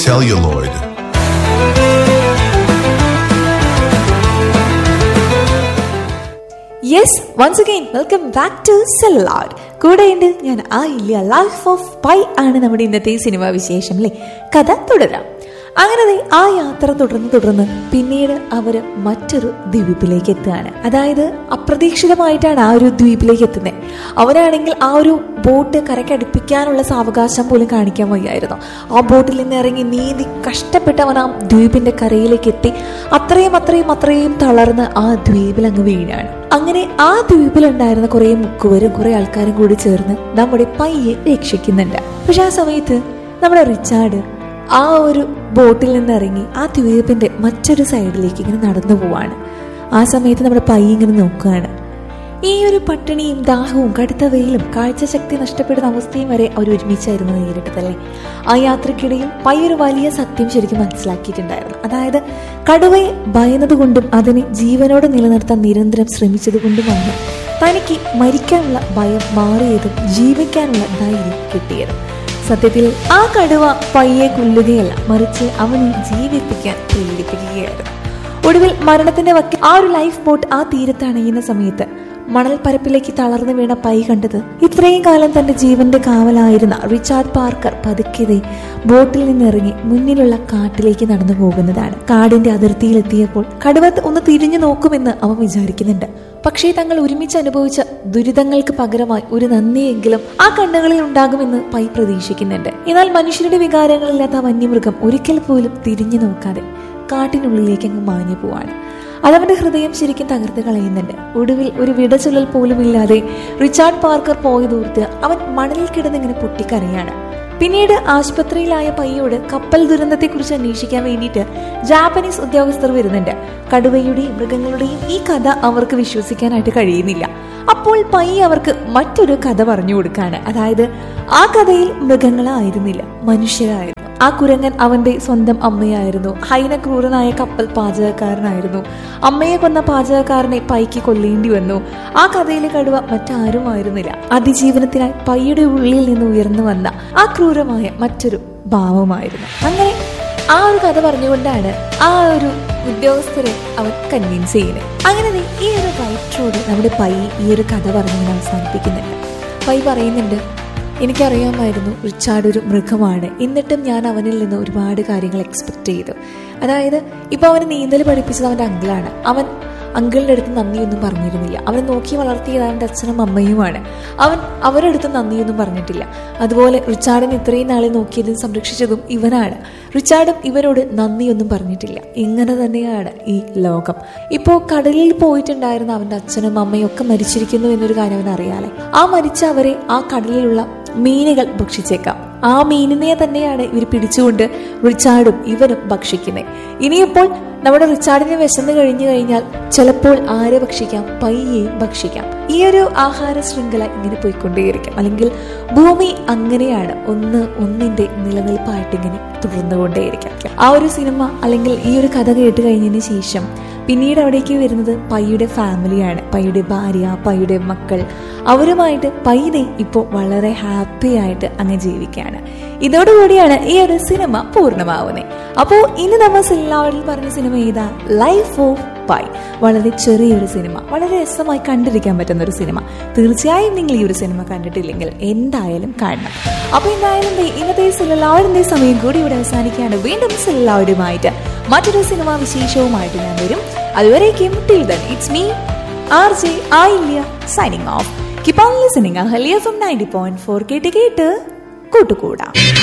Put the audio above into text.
celluloid. Yes once again welcome back to celluloid കൂടെയുണ്ട് ഞാൻ ആ ഇല്ല ലൈഫ് ഓഫ് പൈ ആണ് നമ്മുടെ ഇന്നത്തെ സിനിമാ വിശേഷം അല്ലേ കഥ തുടരാം അങ്ങനെ ദേ ആ യാത്ര തുടർന്ന് തുടർന്ന് പിന്നീട് അവര് മറ്റൊരു ദ്വീപിലേക്ക് എത്തുകയാണ് അതായത് അപ്രതീക്ഷിതമായിട്ടാണ് ആ ഒരു ദ്വീപിലേക്ക് എത്തുന്നത് അവനാണെങ്കിൽ ആ ഒരു ബോട്ട് കരക്കടുപ്പിക്കാനുള്ള സാവകാശം പോലും കാണിക്കാൻ വയ്യായിരുന്നു ആ ബോട്ടിൽ നിന്ന് ഇറങ്ങി നീന്തി കഷ്ടപ്പെട്ട് അവൻ ആ ദ്വീപിന്റെ കരയിലേക്ക് എത്തി അത്രയും അത്രയും അത്രയും തളർന്ന് ആ ദ്വീപിൽ അങ്ങ് വീഴാണ് അങ്ങനെ ആ ദ്വീപിലുണ്ടായിരുന്ന കുറെ മുക്കുവരും കുറെ ആൾക്കാരും കൂടി ചേർന്ന് നമ്മുടെ പയ്യെ രക്ഷിക്കുന്നുണ്ട് പക്ഷെ ആ സമയത്ത് നമ്മുടെ റിച്ചാർഡ് ആ ഒരു ബോട്ടിൽ നിന്ന് ഇറങ്ങി ആ ദ്വീപിന്റെ മറ്റൊരു സൈഡിലേക്ക് ഇങ്ങനെ നടന്നു പോവാണ് ആ സമയത്ത് നമ്മുടെ പയ്യ ഇങ്ങനെ നോക്കുകയാണ് ഈ ഒരു പട്ടിണിയും ദാഹവും കടുത്ത വെയിലും കാഴ്ചശക്തി നഷ്ടപ്പെടുന്ന അവസ്ഥയും വരെ അവർ ഒരുമിച്ചായിരുന്നു നേരിട്ടതല്ലേ ആ യാത്രക്കിടയിൽ പയ്യൊരു വലിയ സത്യം ശരിക്കും മനസ്സിലാക്കിയിട്ടുണ്ടായിരുന്നു അതായത് കടുവയെ ഭയന്നതുകൊണ്ടും അതിനെ ജീവനോടെ നിലനിർത്താൻ നിരന്തരം ശ്രമിച്ചതുകൊണ്ടുമാണ് തനിക്ക് മരിക്കാനുള്ള ഭയം മാറിയതും ജീവിക്കാനുള്ള ധൈര്യം കിട്ടിയതും സത്യത്തിൽ ആ കടുവ പയ്യെ കൊല്ലുകയല്ല മറിച്ച് അവനെ ജീവിപ്പിക്കാൻ പ്രേരിപ്പിക്കുകയായിരുന്നു ഒടുവിൽ മരണത്തിന്റെ വക്കിൽ ആ ഒരു ലൈഫ് ബോട്ട് ആ തീരത്ത് അണയുന്ന സമയത്ത് മണൽ പരപ്പിലേക്ക് തളർന്നു വീണ പൈ കണ്ടത് ഇത്രയും കാലം തന്റെ ജീവന്റെ കാവലായിരുന്ന റിച്ചാർഡ് പാർക്കർ പതുക്കിയതേ ബോട്ടിൽ നിന്നിറങ്ങി മുന്നിലുള്ള കാട്ടിലേക്ക് നടന്നു പോകുന്നതാണ് കാടിന്റെ അതിർത്തിയിലെത്തിയപ്പോൾ കടുവ ഒന്ന് തിരിഞ്ഞു നോക്കുമെന്ന് അവൻ വിചാരിക്കുന്നുണ്ട് പക്ഷേ തങ്ങൾ ഒരുമിച്ച് അനുഭവിച്ച ദുരിതങ്ങൾക്ക് പകരമായി ഒരു നന്ദിയെങ്കിലും ആ കണ്ണുകളിൽ ഉണ്ടാകുമെന്ന് പൈ പ്രതീക്ഷിക്കുന്നുണ്ട് എന്നാൽ മനുഷ്യരുടെ വികാരങ്ങളില്ലാത്ത ആ വന്യമൃഗം ഒരിക്കൽ പോലും തിരിഞ്ഞു നോക്കാതെ കാട്ടിനുള്ളിലേക്ക് അങ്ങ് മാഞ്ഞു പോവാണ് അതവന്റെ ഹൃദയം ശരിക്കും തകർത്ത് കളയുന്നുണ്ട് ഒടുവിൽ ഒരു വിടചൊല്ലൽ പോലും ഇല്ലാതെ റിച്ചാർഡ് പാർക്കർ പോയതോർത്ത് അവൻ മണലിൽ കിടന്നിങ്ങനെ പൊട്ടിക്കരയാണ് പിന്നീട് ആശുപത്രിയിലായ പയ്യോട് കപ്പൽ ദുരന്തത്തെക്കുറിച്ച് അന്വേഷിക്കാൻ വേണ്ടിയിട്ട് ജാപ്പനീസ് ഉദ്യോഗസ്ഥർ വരുന്നുണ്ട് കടുവയുടെയും മൃഗങ്ങളുടെയും ഈ കഥ അവർക്ക് വിശ്വസിക്കാനായിട്ട് കഴിയുന്നില്ല അപ്പോൾ പൈ അവർക്ക് മറ്റൊരു കഥ പറഞ്ഞു കൊടുക്കാണ് അതായത് ആ കഥയിൽ മൃഗങ്ങളായിരുന്നില്ല മനുഷ്യരായിരുന്നു ആ കുരങ്ങൻ അവന്റെ സ്വന്തം അമ്മയായിരുന്നു ഹൈന ക്രൂരനായ കപ്പൽ പാചകക്കാരനായിരുന്നു അമ്മയെ കൊന്ന പാചകക്കാരനെ പൈക്ക് കൊല്ലേണ്ടി വന്നു ആ കഥയിലെ കടുവ മറ്റാരുമായിരുന്നില്ല അതിജീവനത്തിനായി പയ്യുടെ ഉള്ളിൽ നിന്ന് ഉയർന്നു വന്ന ആ ക്രൂരമായ മറ്റൊരു ഭാവമായിരുന്നു അങ്ങനെ ആ ഒരു കഥ പറഞ്ഞുകൊണ്ടാണ് ആ ഒരു ഉദ്യോഗസ്ഥരെ അവൻ കൺവിൻസ് ചെയ്യുന്നത് അങ്ങനെ ദേ ഈ ഒരു റൈറ്ററോട് നമ്മുടെ പൈ ഈ ഒരു കഥ പറഞ്ഞുകൊണ്ട് അവസാനിപ്പിക്കുന്നുണ്ട് പൈ പറയുന്നുണ്ട് എനിക്കറിയാമായിരുന്നു റിച്ചാർഡ് ഒരു മൃഗമാണ് എന്നിട്ടും ഞാൻ അവനിൽ നിന്ന് ഒരുപാട് കാര്യങ്ങൾ എക്സ്പെക്ട് ചെയ്തു അതായത് ഇപ്പോൾ അവന് നീന്തൽ പഠിപ്പിച്ചത് അവൻ്റെ അങ്കിളാണ് അവൻ അങ്കിളിൻ്റെ അടുത്ത് നന്ദിയൊന്നും പറഞ്ഞിരുന്നില്ല അവനെ നോക്കി വളർത്തിയത് അവൻ്റെ അച്ഛനും അമ്മയുമാണ് അവൻ അവരുടെ അടുത്ത് നന്ദിയൊന്നും പറഞ്ഞിട്ടില്ല അതുപോലെ റിച്ചാർഡിനെ ഇത്രയും നാളെ നോക്കിയതും സംരക്ഷിച്ചതും ഇവനാണ് റിച്ചാർഡും ഇവരോട് നന്ദിയൊന്നും പറഞ്ഞിട്ടില്ല ഇങ്ങനെ തന്നെയാണ് ഈ ലോകം ഇപ്പോൾ കടലിൽ പോയിട്ടുണ്ടായിരുന്ന അവൻ്റെ അച്ഛനും അമ്മയും ഒക്കെ മരിച്ചിരിക്കുന്നു എന്നൊരു കാര്യം അവൻ അറിയാലേ ആ മരിച്ച അവരെ ആ കടലിലുള്ള മീനുകൾ ഭക്ഷിച്ചേക്കാം ആ മീനിനെ തന്നെയാണ് ഇവർ പിടിച്ചുകൊണ്ട് റിച്ചാർഡും ഇവനും ഭക്ഷിക്കുന്നത് ഇനിയിപ്പോൾ നമ്മുടെ റിച്ചാർഡിനെ വിശന്ന് കഴിഞ്ഞു കഴിഞ്ഞാൽ ചിലപ്പോൾ ആരെ ഭക്ഷിക്കാം പയ്യെയും ഭക്ഷിക്കാം ഈ ഒരു ആഹാര ശൃംഖല ഇങ്ങനെ പോയിക്കൊണ്ടേയിരിക്കും അല്ലെങ്കിൽ ഭൂമി അങ്ങനെയാണ് ഒന്ന് ഒന്നിന്റെ നിലനിൽപ്പായിട്ട് ഇങ്ങനെ തുടർന്നുകൊണ്ടേയിരിക്കാം ആ ഒരു സിനിമ അല്ലെങ്കിൽ ഈ ഒരു കഥ കേട്ട് കഴിഞ്ഞതിന് ശേഷം പിന്നീട് അവിടേക്ക് വരുന്നത് പയ്യുടെ ഫാമിലിയാണ് പയ്യുടെ ഭാര്യ പയ്യുടെ മക്കൾ അവരുമായിട്ട് പയ്യനെ ഇപ്പോൾ വളരെ ഹാപ്പി ആയിട്ട് അങ്ങ് ജീവിക്കുകയാണ് ഇതോടുകൂടിയാണ് ഈ ഒരു സിനിമ പൂർണ്ണമാവുന്നത് അപ്പോൾ ഇന്ന് നമ്മൾ എല്ലാവരിൽ പറഞ്ഞ സിനിമ ഏതാ ലൈഫ് ഓഫ് പൈ വളരെ ചെറിയൊരു സിനിമ വളരെ രസമായി കണ്ടിരിക്കാൻ പറ്റുന്ന ഒരു സിനിമ തീർച്ചയായും നിങ്ങൾ ഈ ഒരു സിനിമ കണ്ടിട്ടില്ലെങ്കിൽ എന്തായാലും കാണണം അപ്പൊ എന്തായാലും ദേ ഇന്നത്തെ സിലല്ലാവരുടെ സമയം കൂടി ഇവിടെ അവസാനിക്കുകയാണ് വീണ്ടും സിലല്ലാവരുമായിട്ട് മറ്റൊരു സിനിമ വിശേഷവുമായിട്ട് ഞാൻ വരും അതുവരേക്കും till then it's me R J Ayilya signing off keep on listening ഹലിയ ഫ്രം നയൻറ്റി പോയിന്റ് ഫോർ കേട്ട് കേട്ട് കൂട്ടുകൂടാം